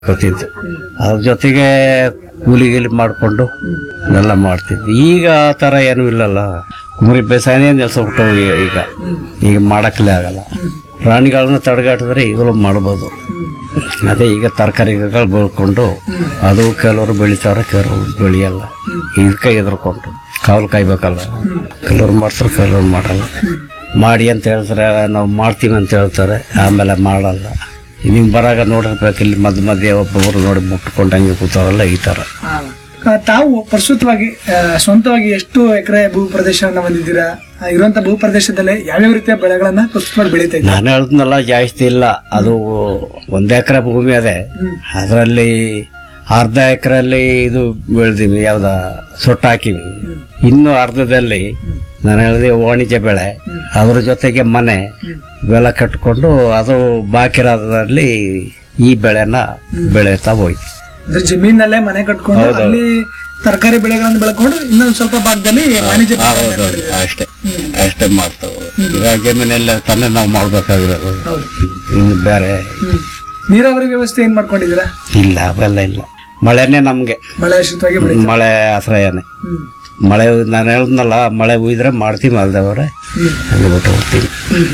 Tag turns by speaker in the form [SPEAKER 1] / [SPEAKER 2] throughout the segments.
[SPEAKER 1] ಗೊತ್ತಿತ್ತು ಅದ್ರ ಜೊತೆಗೆ ಕೂಲಿ ಗೀಲಿ ಮಾಡಿಕೊಂಡು ಎಲ್ಲ ಮಾಡ್ತಿದ್ವಿ ಈಗ ಆ ಥರ ಏನೂ ಇಲ್ಲಲ್ಲ ಕುಮರಿ ಬೇಸಾಯನೇ ನಿಲ್ಸ್ಬಿಟ್ಟು ಈಗ ಈಗ ಮಾಡಕ್ಕಲೇ ಆಗಲ್ಲ ಪ್ರಾಣಿಗಳನ್ನ ತಡೆಗಟ್ಟಿದ್ರೆ ಈಗಲೂ ಮಾಡ್ಬೋದು ಅದೇ ಈಗ ತರಕಾರಿಗಳು ಬೆಳ್ಕೊಂಡು ಅದು ಕೆಲವರು ಬೆಳಿತಾರೆ ಕೆಲವರು ಬೆಳೆಯಲ್ಲ ಇದಕ್ಕೆ ಎದುರ್ಕೊಂಡು ಕಾವಲು ಕಾಯ್ಬೇಕಲ್ಲ ಕೆಲವ್ರು ಮಾಡ್ತಾರೆ ಕೆಲವ್ರು ಮಾಡಲ್ಲ ಮಾಡಿ ಅಂತ ಹೇಳ್ತಾರೆ ನಾವು ಮಾಡ್ತೀವಿ ಅಂತ ಹೇಳ್ತಾರೆ ಆಮೇಲೆ ಮಾಡಲ್ಲ ನಿಮ್ ಬರಾಗ ನೋಡಿರ್ಬೇಕು ಇಲ್ಲಿ ಮಧ್ಯ ಮಧ್ಯೆ ಒಬ್ಬೊಬ್ರು ನೋಡಿ ಮುಟ್ಕೊಂಡು ಹಂಗೆ ಕೂತಾರಲ್ಲ ಈ ತರ
[SPEAKER 2] ಆ, ತಾವು ಪ್ರಸ್ತುತವಾಗಿ ಆ, ಸ್ವಂತವಾಗಿ ಎಷ್ಟು ಎಕರೆ ಭೂ ಪ್ರದೇಶವನ್ನ ಹೊಂದಿದ್ದೀರಾ ಆ, ಇರುವಂತ ಭೂ ಪ್ರದೇಶದಲ್ಲಿ ಯಾವ್ಯಾವ ರೀತಿಯ ಬೆಳೆಗಳನ್ನ ಪ್ರಸ್ತುತವಾಗಿ ಬೆಳೀತಾ ಇದ್ದೀರಾ
[SPEAKER 1] ನಾನು ಹೇಳ್ದನಲ್ಲ ಜಾಸ್ತಿ ಇಲ್ಲ ಅದು ಒಂದ್ ಎಕರೆ ಭೂಮಿ ಅದೇ ಅದರಲ್ಲಿ ಅರ್ಧ ಎಕರೆಯಲ್ಲಿ ಇದು ಬೆಳೆದಿವಿ ಯಾವ್ದ ಸೊಟ್ಟು ಹಾಕಿವಿ ಇನ್ನು ಅರ್ಧದಲ್ಲಿ ನಾನು ಹೇಳಿದೆ ವಾಣಿಜ್ಯ ಬೆಳೆ ಅದ್ರ ಜೊತೆಗೆ ಮನೆ ಇವೆಲ್ಲ ಕಟ್ಕೊಂಡು ಅದು ಬಾಕಿ ಇರೋದ್ರಲ್ಲಿ ಈ ಬೆಳೆನ ಬೆಳೀತಾ ಹೋಯ್ತು
[SPEAKER 2] ಅಂದ್ರೆ ಜಮೀನಲ್ಲೇ ಮನೆ ಕಟ್ಕೊಂಡು ಅಲ್ಲಿ ತರಕಾರಿ ಬೆಳೆಗಳನ್ನು ಬೆಳ್ಕೊಂಡು ಇನ್ನೊಂದು ಸ್ವಲ್ಪ ಭಾಗದಲ್ಲಿ ವಾಣಿಜ್ಯ ಬೆಳೆ
[SPEAKER 1] ಹೌದೌದು ಅಷ್ಟೇ ಅಷ್ಟೇ ಮಾಡ್ತಾವೆ ಈಗ ಜಮೀನೆಲ್ಲ ತಾನೇ ನಾವು ಮಾಡ್ಬೇಕಾಗಿರೋದು ಇನ್ನು ಬೇರೆ
[SPEAKER 2] ಹ್ಮ್. ನೀರಾವರಿ ವ್ಯವಸ್ಥೆ ಏನ್ ಮಾಡ್ಕೊಂಡಿದ್ದೀರಾ
[SPEAKER 1] ಇಲ್ಲ ಅವೆಲ್ಲ ಇಲ್ಲ ಮಳೆನೇ ನಮ್ಗೆ
[SPEAKER 2] ಮಳೆ ಆಶ್ರಿತವಾಗಿ ಬೆಳೆ
[SPEAKER 1] ಮಳೆ ಆಶ್ರಯನೇ
[SPEAKER 2] ಹ್ಮ್.
[SPEAKER 1] ಮಳೆ ನಾನು ಹೇಳಿದ್ನಲ್ಲ ಮಳೆ ಉಯ್ದ್ರೆ ಮಾಡ್ತೀವಿ ಅಲ್ದವ್ರೆ
[SPEAKER 2] ಹ್ಮ್.
[SPEAKER 1] ಹಂಗೆ ಬಿಟ್ಟು ಹೋಗ್ತೀವಿ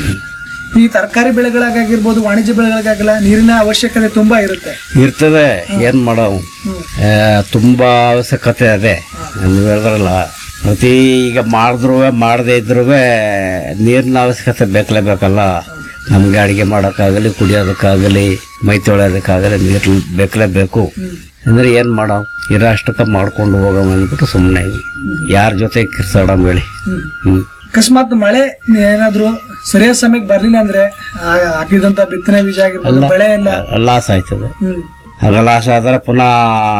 [SPEAKER 2] ಈ ತರಕಾರಿ ಬೆಳೆಗಳಿಗಾಗಿರ್ಬೋದು ವಾಣಿಜ್ಯ ಬೆಳೆಗಳಿಗಾಗಲ್ಲ ನೀರಿನ ಅವಶ್ಯಕತೆ ತುಂಬಾ ಇರುತ್ತೆ
[SPEAKER 1] ಇರ್ತದೆ ಏನ್ ಮಾಡವು
[SPEAKER 2] ಹ್ಮ್.
[SPEAKER 1] ಆ, ತುಂಬಾ ಅವಶ್ಯಕತೆ ಅದೇ ನೀವು ಹೇಳಿದ್ರಲ್ಲ ಪ್ರತಿ ಈಗ ಮಾಡಿದ್ರು ಮಾಡದೇ ಇದ್ರು ನೀರಿನ ಅವಶ್ಯಕತೆ ಬೇಕಲೇ ಬೇಕಲ್ಲ ನಮ್ಗೆ ಅಡಿಗೆ ಮಾಡೋಕ್ಕಾಗಲಿ ಕುಡಿಯೋದಕ್ಕಾಗಲಿ ಮೈ ತೊಳೆಯೋದಕ್ಕಾಗಲಿ ನೀರು ಬೇಕಲೇ ಬೇಕು ಅಂದ್ರೆ ಏನ್ ಮಾಡವ್ ಇರೋ ಅಷ್ಟಕ್ಕ ಮಾಡ್ಕೊಂಡು ಹೋಗಮ್ ಅಂದ್ಬಿಟ್ಟು ಸುಮ್ಮನೆ ಯಾರ ಜೊತೆ ಕಿರ್ಸಾಡಮ್ ಹೇಳಿ
[SPEAKER 2] ಹ್ಮ್.
[SPEAKER 1] ಹ್ಮ್
[SPEAKER 2] ಅಕಸ್ಮಾತ್ ಮಳೆ ಏನಾದ್ರು ಸರಿಯಾದ ಸಮಯಕ್ಕೆ ಬರ್ಲಿಲ್ಲ ಅಂದ್ರೆ ಆ, ಹಾಕಿದಂತ ಬಿತ್ತನೆ ಬೀಜ ಆಗಿರ್ಬೋದು ಬೆಳೆ ಎಲ್ಲ
[SPEAKER 1] ಲಾಸ್ ಆಯ್ತದೆ
[SPEAKER 2] ಹ್ಮ್.
[SPEAKER 1] ಆಗ ಲಾಸ್ ಆದ್ರೆ ಪುನಃ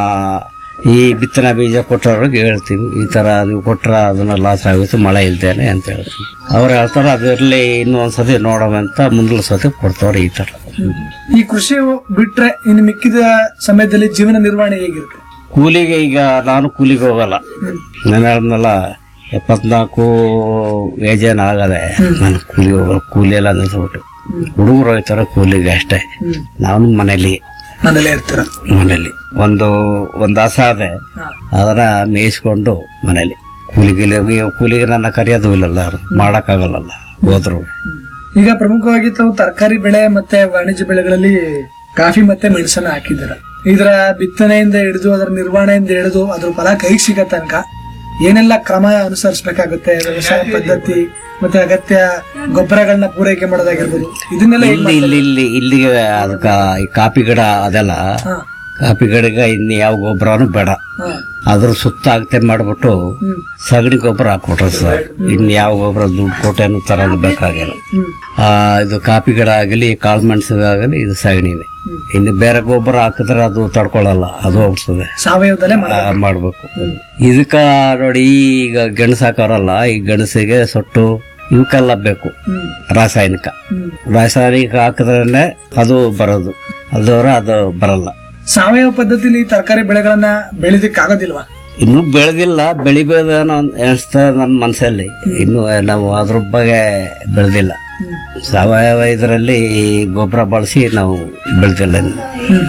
[SPEAKER 1] ಈ ಬಿತ್ತನೆ ಬೀಜ ಕೊಟ್ಟವ್ರಿಗೆ ಹೇಳ್ತೀವಿ ಈ ತರ ನೀವು ಕೊಟ್ರ ಅದನ್ನ ಲಾಸ್ ಆಗುತ್ತೆ ಮಳೆ ಇಲ್ದೇನೆ ಅಂತ ಹೇಳ್ತೀವಿ ಅವ್ರು ಹೇಳ್ತಾರೆ ಅದಿರ್ಲಿ ಇನ್ನೂ ಒಂದ್ಸತಿ ನೋಡೋಣ ಅಂತ ಮುಂದಿನ ಸತಿ ಕೊಡ್ತವ್ರೆ ಈ ತರ
[SPEAKER 2] ಈ ಕೃಷಿ ಬಿಟ್ರೆ ಇನ್ನು ಮಿಕ್ಕಿದ ಸಮಯದಲ್ಲಿ ಜೀವನ ನಿರ್ವಹಣೆ ಹೇಗಿರುತ್ತೆ
[SPEAKER 1] ಕೂಲಿಗೆ ಈಗ ನಾನು ಕೂಲಿಗೆ ಹೋಗಲ್ಲ ನಾನು ಹೇಳಿದ್ನಲ್ಲ ಎಪ್ಪತ್ನಾಲ್ಕು ಏಜೇನ್ ಆಗದೆ ನಾನು ಕೂಲಿ ಹೋಗಲ್ಲ ಕೂಲಿ ಎಲ್ಲ ನಿಲ್ಸ್ಬಿಟ್ಟು ಹುಡುಗರು ಹೋಯ್ತಾರೆ ಕೂಲಿಗೆ ಅಷ್ಟೇ
[SPEAKER 2] ಹ್ಮ್.
[SPEAKER 1] ನಾನು ಮನೇಲಿ
[SPEAKER 2] ಮನೇಲೇ ಇರ್ತೀರ
[SPEAKER 1] ಮನೇಲಿ ಒಂದು ಒಂದು ಹಸ ಅದೆ ಅದನ್ನ ಮೇಯಿಸ್ಕೊಂಡು ಮನೇಲಿ ಕೂಲಿಗೆ ಕೂಲಿಗೆ ನನ್ನ ಕರೆಯೋದು ಇಲ್ಲಲ್ಲ ಅವ್ರು ಮಾಡಕ್ಕಾಗಲ್ಲಲ್ಲ ಹೋದ್ರು
[SPEAKER 2] ಈಗ ಪ್ರಮುಖವಾಗಿ ತಾವು ತರಕಾರಿ ಬೆಳೆ ಮತ್ತೆ ವಾಣಿಜ್ಯ ಬೆಳೆಗಳಲ್ಲಿ ಕಾಫಿ ಮತ್ತೆ ಮೆಣಸನ್ನ ಹಾಕಿದ್ದೀರ ಇದರ ಬಿತ್ತನೆಯಿಂದ ಹಿಡಿದು ಅದರ ನಿರ್ವಹಣೆಯಿಂದ ಹಿಡಿದು ಅದ್ರ ಫಲ ಕೈಗೆ ಸಿಗೋ ತನಕ ಏನೆಲ್ಲ ಕ್ರಮ ಅನುಸರಿಸಬೇಕಾಗುತ್ತೆ ವ್ಯವಸಾಯ ಪದ್ಧತಿ ಮತ್ತೆ ಅಗತ್ಯ ಗೊಬ್ಬರಗಳನ್ನ ಪೂರೈಕೆ ಮಾಡೋದಾಗಿರ್ಬೋದು ಇದನ್ನೆಲ್ಲ ಹೇಗ್
[SPEAKER 1] ಇಲ್ಲಿ ಇಲ್ಲಿ ಇಲ್ಲಿ ಇಲ್ಲಿಗೆ ಅದಕ್ಕ ಈ ಕಾಫಿ ಗಿಡ ಅದೆಲ್ಲ
[SPEAKER 2] ಹಾ,
[SPEAKER 1] ಕಾಫಿ ಗಿಡಕ್ಕೆ ಇನ್ನು ಯಾವ ಗೊಬ್ಬರನು ಬೇಡ
[SPEAKER 2] ಹಾ,
[SPEAKER 1] ಅದ್ರ ಸುತ್ತ ಅಗತ್ಯ ಮಾಡ್ಬಿಟ್ಟು
[SPEAKER 2] ಹ್ಮ್,
[SPEAKER 1] ಸಗಣಿ ಗೊಬ್ಬರ ಹಾಕ್ಬಿಟ್ರೆ ಸರ್ ಇನ್ನು ಯಾವ ಗೊಬ್ಬರ ದುಡ್ಡು ಕೊಟ್ಟೇನು ತರೋದು ಬೇಕಾಗಿಲ್ಲ
[SPEAKER 2] ಹ್ಮ್,
[SPEAKER 1] ಆ, ಇದು ಕಾಫಿ ಗಿಡ ಆಗಲಿ ಕಾಳು ಮೆಣಸಿಗಾಗಲಿ ಇದು ಸಗಣಿನೇ ಇನ್ನು ಬೇರೆ ಗೊಬ್ಬರ ಹಾಕಿದ್ರೆ ಅದು ತಡ್ಕೊಳ್ಳಲ್ಲ ಅದು ಹೋಗ್ತದೆ
[SPEAKER 2] ಸಾವಯವದಲ್ಲೇ ಮಾಡ
[SPEAKER 1] ಆ, ಮಾಡ್ಬೇಕು ಇದಕ್ಕ ನೋಡಿ ಈಗ ಗೆಣಸು ಹಾಕೋರಲ್ಲ ಈ ಗೆಣಸಿಗೆ ಸೊಟ್ಟು ಇವಕ್ಕೆಲ್ಲ ಬೇಕು
[SPEAKER 2] ಹ್ಮ್,
[SPEAKER 1] ರಾಸಾಯನಿಕ
[SPEAKER 2] ಹ್ಮ್.
[SPEAKER 1] ರಾಸಾಯನಿಕ ಹಾಕಿದ್ರೆ ಅದು ಬರೋದು ಅಲ್ದವ್ರೆ ಅದು ಬರಲ್ಲ
[SPEAKER 2] ಸಾವಯವ ಪದ್ಧತಿಲಿ ತರಕಾರಿ ಬೆಳೆಗಳನ್ನ ಬೆಳೆದಿಕ್ ಆಗೋದಿಲ್ವಾ
[SPEAKER 1] ಇನ್ನು ಬೆಳೆದಿಲ್ಲ ಬೆಳಿಬೇಕನ್ನೋ ಅನಿಸ್ತಾ ನನ್ನ ಮನಸ್ಸಲ್ಲಿ ಇನ್ನು ನಾವು ಅದ್ರ ಬಗ್ಗೆ ಬೆಳೆದಿಲ್ಲ ಸಾವಯವ ಇದರಲ್ಲಿ ಗೊಬ್ಬರ ಬಳಸಿ ನಾವು ಬೆಳೆದಿಲ್ಲ ಇನ್ನು.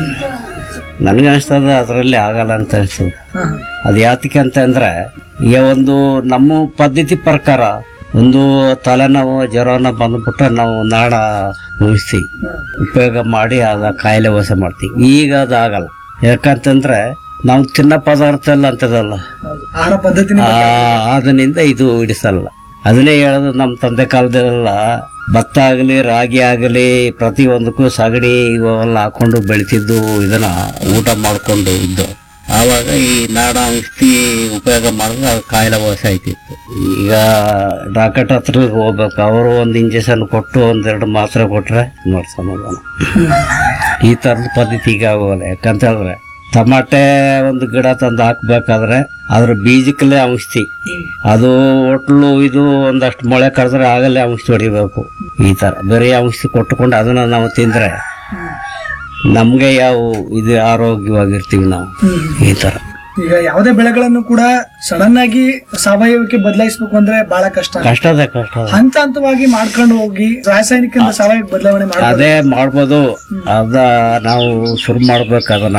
[SPEAKER 1] ನನಗೆ ಅನಿಸ್ತದ ಅದರಲ್ಲಿ ಆಗಲ್ಲ ಅಂತ ಅನಿಸ್ತದೆ
[SPEAKER 2] ಹಾ, ಹಾ.
[SPEAKER 1] ಅದು ಯಾತಕ್ಕೆ ಅಂತ ಅಂದ್ರೆ ಈಗ ಒಂದು ನಮ್ಮ ಪದ್ಧತಿ ಪ್ರಕಾರ ಒಂದು ತಲೆನೋವು ಜ್ವರನ ಬಂದ್ಬಿಟ್ರೆ ನಾವು ನಾಡ ಮುಗಿಸಿ ಉಪಯೋಗ ಮಾಡಿ ಅದ ಕಾಯಿಲೆ ವಾಸ ಮಾಡ್ತೀವಿ ಈಗ ಅದು ಆಗಲ್ಲ ಯಾಕಂತಂದ್ರೆ ನಾವು ತಿನ್ನೋ ಪದಾರ್ಥ ಎಲ್ಲ ಅಂತದಲ್ಲ
[SPEAKER 2] ಹೌದು. ಆಹಾರ ಪದ್ಧತಿನ
[SPEAKER 1] ಆ ಅದರಿಂದ ಇದು ಹಿಡಿಸಲ್ಲ ಅದನ್ನೇ ಹೇಳೋದು ನಮ್ಮ ತಂದೆ ಕಾಲದಲ್ಲೆಲ್ಲ ಭತ್ತ ಆಗಲಿ ರಾಗಿ ಆಗಲಿ ಪ್ರತಿಯೊಂದಕ್ಕೂ ಸಗಣಿ ಇವೆಲ್ಲ ಹಾಕೊಂಡು ಬೆಳಿತಿದ್ದು ಇದನ್ನ ಊಟ ಮಾಡ್ಕೊಂಡು ಇದ್ದು ಆವಾಗ ಈ ನಾಡ ಔಷಧಿ ಉಪಯೋಗ ಮಾಡಿದ್ರೆ ಅದು ಕಾಯಿಲೆ ವಾಸಿ ಆಯ್ತಿತ್ತು ಈಗ ಡಾಕ್ಟರ್ ಹತ್ರ ಹೋಗ್ಬೇಕು ಅವರು ಒಂದು ಇಂಜೆಕ್ಷನ್ ಕೊಟ್ಟು ಒಂದೆರಡು ಮಾತ್ರೆ ಕೊಟ್ರೆ ನೋಡಿ ಸಮಾಧಾನ ಈ ತರದ ಪದ್ಧತಿ ಈಗ ಆಗೋಲ್ಲ ಯಾಕಂತ ಹೇಳಿದ್ರೆ ಟಮಾಟೆ ಒಂದು ಗಿಡ ತಂದು ಹಾಕ್ಬೇಕಾದ್ರೆ ಅದ್ರ ಬೀಜಕ್ಕಲ್ಲೇ ಔಷಧಿ ಅದು ಒಟ್ಲು ಇದು ಒಂದಷ್ಟು ಮೊಳೆ ಕರೆದ್ರೆ ಆಗಲ್ಲೇ ಔಷಧಿ ಹೊಡಿಬೇಕು ಈ ತರ ಬೇರೆ ಔಷಧಿ ಕೊಟ್ಟುಕೊಂಡು ಅದನ್ನ ನಾವು ತಿಂದ್ರೆ ನಮ್ಗೆ ಯಾವ ಇದು ಆರೋಗ್ಯವಾಗಿರ್ತೀವಿ ನಾವು ಈ ತರ
[SPEAKER 2] ಈಗ ಯಾವುದೇ ಬೆಳೆಗಳನ್ನು ಕೂಡ ಸಡನ್ ಆಗಿ ಸಾವಯವಕ್ಕೆ ಬದಲಾಯಿಸಬೇಕು ಅಂದ್ರೆ ಬಹಳ ಕಷ್ಟ
[SPEAKER 1] ಕಷ್ಟದ ಕಷ್ಟ
[SPEAKER 2] ಹಂತ ಹಂತವಾಗಿ ಮಾಡ್ಕೊಂಡು ಹೋಗಿ ರಾಸಾಯನಿಕದಿಂದ ಸಾವಯವ ಬದಲಾವಣೆ ಮಾಡಬಹುದು
[SPEAKER 1] ಅದೇ ಮಾಡ್ಬೋದು ಅದ ನಾವು ಶುರು ಮಾಡ್ಬೇಕು ಅದನ್ನ